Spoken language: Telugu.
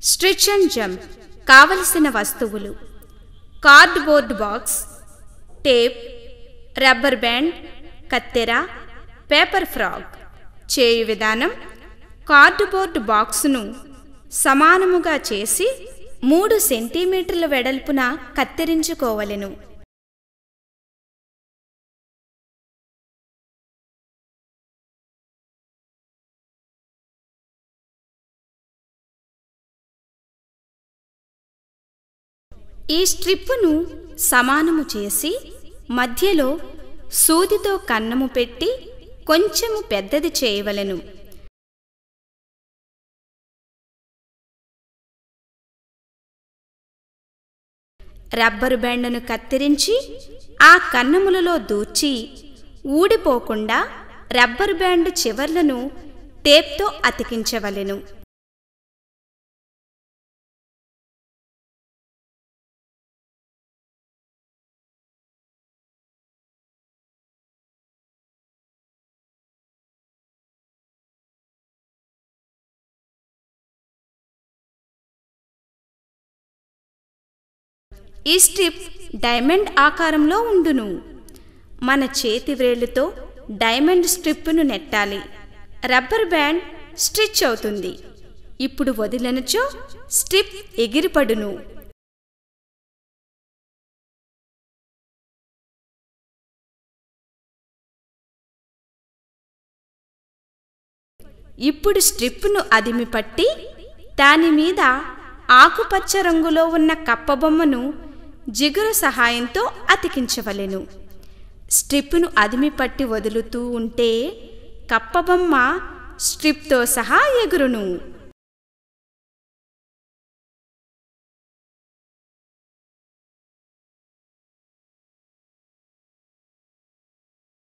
స్ట్రిచ్ అండ్ జంప్ కావలసిన వస్తువులు cardboard box tape rubber band కత్తెర పేపర్ ఫ్రాగ్ చేయు విధానం కార్డుబోర్డ్ బాక్సును సమానముగా చేసి మూడు సెంటీమీటర్ల వెడల్పున కత్తిరించుకోవలెను ఈ స్ట్రిప్పును సమానము చేసి మధ్యలో సూదితో కన్నము పెట్టి కొంచెము పెద్దది చేయవలెను రబ్బరు బ్యాండును కత్తిరించి ఆ కన్నములలో దూర్చి ఊడిపోకుండా రబ్బరు బ్యాండ్ చివర్లను టేప్తో అతికించవలెను ఈ స్ట్రిప్ డైమండ్ ఆకారంలో ఉండును మన చేతి వ్రేళ్లతో డైమండ్ స్ట్రిప్ను నెట్టాలి రబ్బర్ బ్యాండ్ స్ట్రిచ్ అవుతుంది ఇప్పుడు వదిలినచో స్ట్రిప్ ఎగిరిపడును ఇప్పుడు స్ట్రిప్ను అదిమి పట్టి దాని మీద ఆకుపచ్చ రంగులో ఉన్న కప్పబొమ్మను జిగురు సహాయంతో అతికించవలెను స్ట్రిప్ను అదిమి పట్టి వదులుతూ ఉంటే కప్పబొమ్మ స్ట్రిప్తో సహా ఎగురును